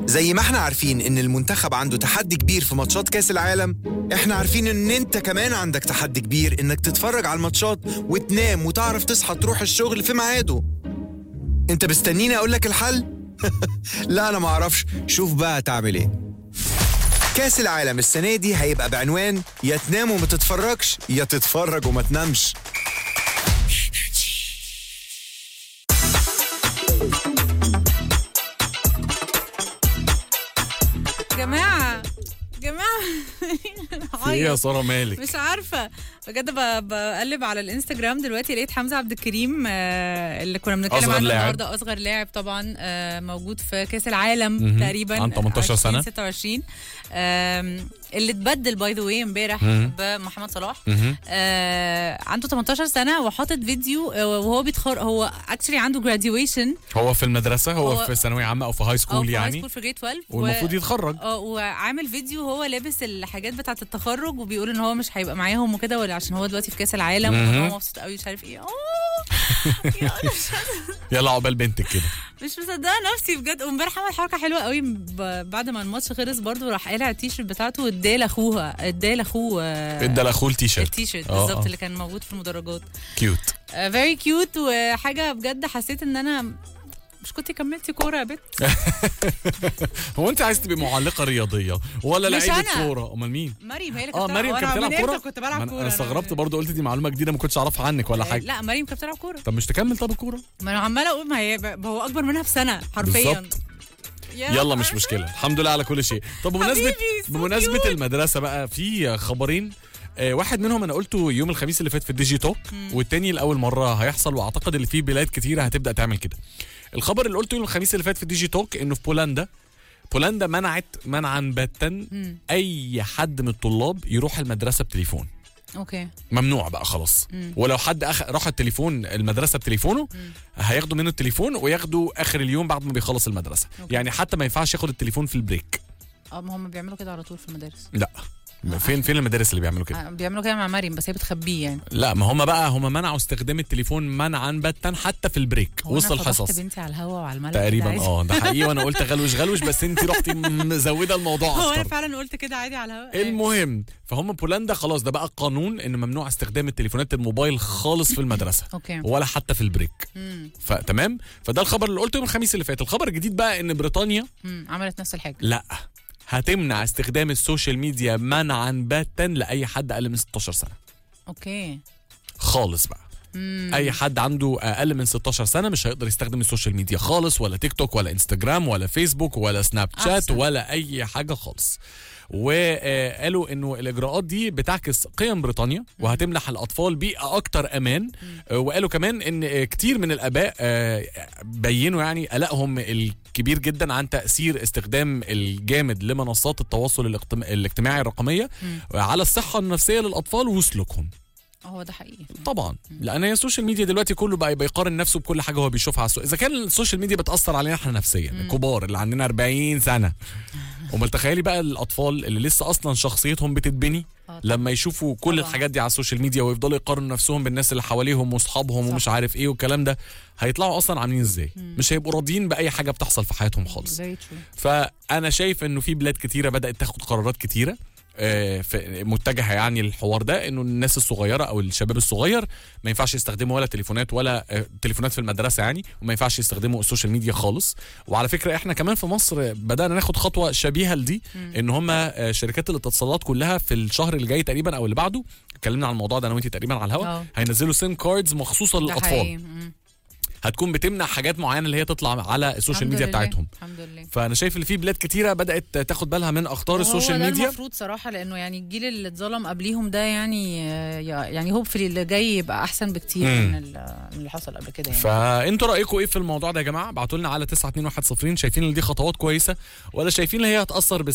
زي ما احنا عارفين ان المنتخب عنده تحدي كبير في ماتشات كاس العالم احنا عارفين ان انت كمان عندك تحدي كبير انك تتفرج على الماتشات وتنام وتعرف تصحى تروح الشغل في ميعاده انت مستنيني اقول لك الحل لا انا ما اعرفش شوف بقى هتعمل ايه كاس العالم السنه دي هيبقى بعنوان يا تنام وما تتفرجش يا تتفرج وما تنامش جماعة جماعة في ايه يا ساره مالك مش عارفة بجد ب- بقلب على الانستجرام دلوقتي لقيت حمزة عبد الكريم آه، اللي كنا بنتكلم أصغر عنه لاعب. النهارده اصغر لاعب طبعا آه، موجود في كاس العالم مهم. تقريبا عن 18 سنة. 26 اللي اتبدل باي ذا واي امبارح مهم. بمحمد صلاح مهم. آه، عنده 18 سنة وحاطط فيديو آه، وهو بيتخرج هو اكشلي عنده graduation هو في المدرسه هو, هو- في ثانويه عامه او في هاي او سكول في يعني سكول في جريد 12 و- والمفروض يتخرج اه وعامل فيديو هو لابس الحاجات بتاعه التخرج وبيقول ان هو مش هيبقى معاهم وكده ولا عشان هو دلوقتي في كاس العالم وان مهم. هو مبسوط قوي مش عارف ايه اه يا أنا مش يلا عقبال بنتك كده مش مصدقه نفسي بجد وامبارح عمل حركه حلوه قوي ب- بعد ما الماتش خلص برضه راح قالع التيشيرت بتاعته واداه لاخوها اداه لاخوه آه، ادى لاخوه التيشيرت التيشيرت آه، بالظبط آه. اللي كان موجود في المدرجات كيوت فيري كيوت وحاجه بجد حسيت ان انا مش كنتي كملتي كوره يا بت هو انت عايز تبقي معلقه رياضيه ولا مش لعيبه أنا. كوره امال مين مريم هي اللي اه كانت مريم وأنا كانت من بتلعب إمتى كوره كنت ما بلعب أنا- كوره انا استغربت برضه قلت دي معلومه جديده ما كنتش اعرفها عنك ولا حاجه لا مريم كانت بتلعب كوره طب مش تكمل طب الكوره ما انا عماله اقول ما هي ب- هو اكبر منها بسنه حرفيا بالظبط. يا يلا مش مشكله الحمد لله على كل شيء طب بمناسبه حبيبي، so بمناسبه cute. المدرسه بقى في خبرين آه، واحد منهم انا قلته يوم الخميس اللي فات في الديجي توك والتاني لاول مره هيحصل واعتقد اللي في بلاد كتيره هتبدا تعمل كده الخبر اللي قلته يوم الخميس اللي فات في الديجي توك انه في بولندا بولندا منعت منعا باتا اي حد من الطلاب يروح المدرسه بتليفون اوكي ممنوع بقى خلاص ولو حد أخ... راح التليفون المدرسه بتليفونه هياخدوا منه التليفون وياخدوا اخر اليوم بعد ما بيخلص المدرسه أوكي. يعني حتى ما ينفعش ياخد التليفون في البريك اه ما هم بيعملوا كده على طول في المدارس لا فين فين المدارس اللي بيعملوا كده آه، بيعملوا كده مع مريم بس هي بتخبيه يعني لا ما هم بقى هم منعوا استخدام التليفون منعا باتا حتى في البريك هو وسط أنا فضحت الحصص بنتي على الهوا وعلى الملأ تقريبا كده عادي. اه ده حقيقي وانا قلت غلوش غلوش بس انت رحتي مزوده الموضوع هو انا اكتر فعلا قلت كده عادي على الهوا المهم فهم بولندا خلاص ده بقى قانون ان ممنوع استخدام التليفونات الموبايل خالص في المدرسه اوكي ولا حتى في البريك امم فتمام فده الخبر اللي قلته يوم الخميس اللي فات الخبر الجديد بقى ان بريطانيا امم عملت نفس الحاجه لا هتمنع استخدام السوشيال ميديا منعا باتا لاي حد اقل من 16 سنه اوكي خالص بقى امم اي حد عنده اقل من 16 سنه مش هيقدر يستخدم السوشيال ميديا خالص ولا تيك توك ولا انستجرام ولا فيسبوك ولا سناب شات أحسن. ولا اي حاجه خالص وقالوا انه الاجراءات دي بتعكس قيم بريطانيا وهتمنح الاطفال بيئه اكتر امان آه، وقالوا كمان ان آه، كتير من الاباء آه، بينوا يعني قلقهم الكبير جدا عن تاثير استخدام الجامد لمنصات التواصل الاجتم- الاجتماعي الرقميه على الصحه النفسيه للاطفال وسلوكهم هو ده حقيقي طبعا لان هي السوشيال ميديا دلوقتي كله بقى بيقارن نفسه بكل حاجه هو بيشوفها على السوشيال اذا كان السوشيال ميديا بتاثر علينا احنا نفسيا الكبار اللي عندنا 40 سنه امال تخيلي بقى الاطفال اللي لسه اصلا شخصيتهم بتتبني آه لما يشوفوا كل طبعاً. الحاجات دي على السوشيال ميديا ويفضلوا يقارنوا نفسهم بالناس اللي حواليهم واصحابهم صح. ومش عارف ايه والكلام ده هيطلعوا اصلا عاملين ازاي مش هيبقوا راضيين باي حاجه بتحصل في حياتهم خالص very true فانا شايف انه في بلاد كتيره بدات تاخد قرارات كتيره آه، في- متجهه يعني للحوار ده انه الناس الصغيره او الشباب الصغير ما ينفعش يستخدموا ولا تليفونات ولا آه، تليفونات في المدرسه يعني وما ينفعش يستخدموا السوشيال ميديا خالص وعلى فكره احنا كمان في مصر بدانا ناخد خطوه شبيهه لدي ان هم آه، شركات الاتصالات كلها في الشهر اللي جاي تقريبا او اللي بعده اتكلمنا عن الموضوع ده انا وانت تقريبا على الهواء آه. هينزلوا سيم كاردز مخصوصه ده للاطفال حقيقي مم. هتكون بتمنع حاجات معينه اللي هي تطلع على السوشيال الحمد ميديا لله. بتاعتهم الحمد لله فانا شايف ان في بلاد كتيره بدات تاخد بالها من اخطار هو السوشيال ده ميديا المفروض صراحه لانه يعني الجيل اللي اتظلم قبليهم ده يعني آه، يعني هوبفلي اللي جاي يبقى احسن بكتير مم. من ال- من اللي حصل قبل كده يعني فانتوا رايكم ايه في الموضوع ده يا جماعه ابعتوا لنا على 92110 شايفين ان دي خطوات كويسه ولا شايفين ان هي هتاثر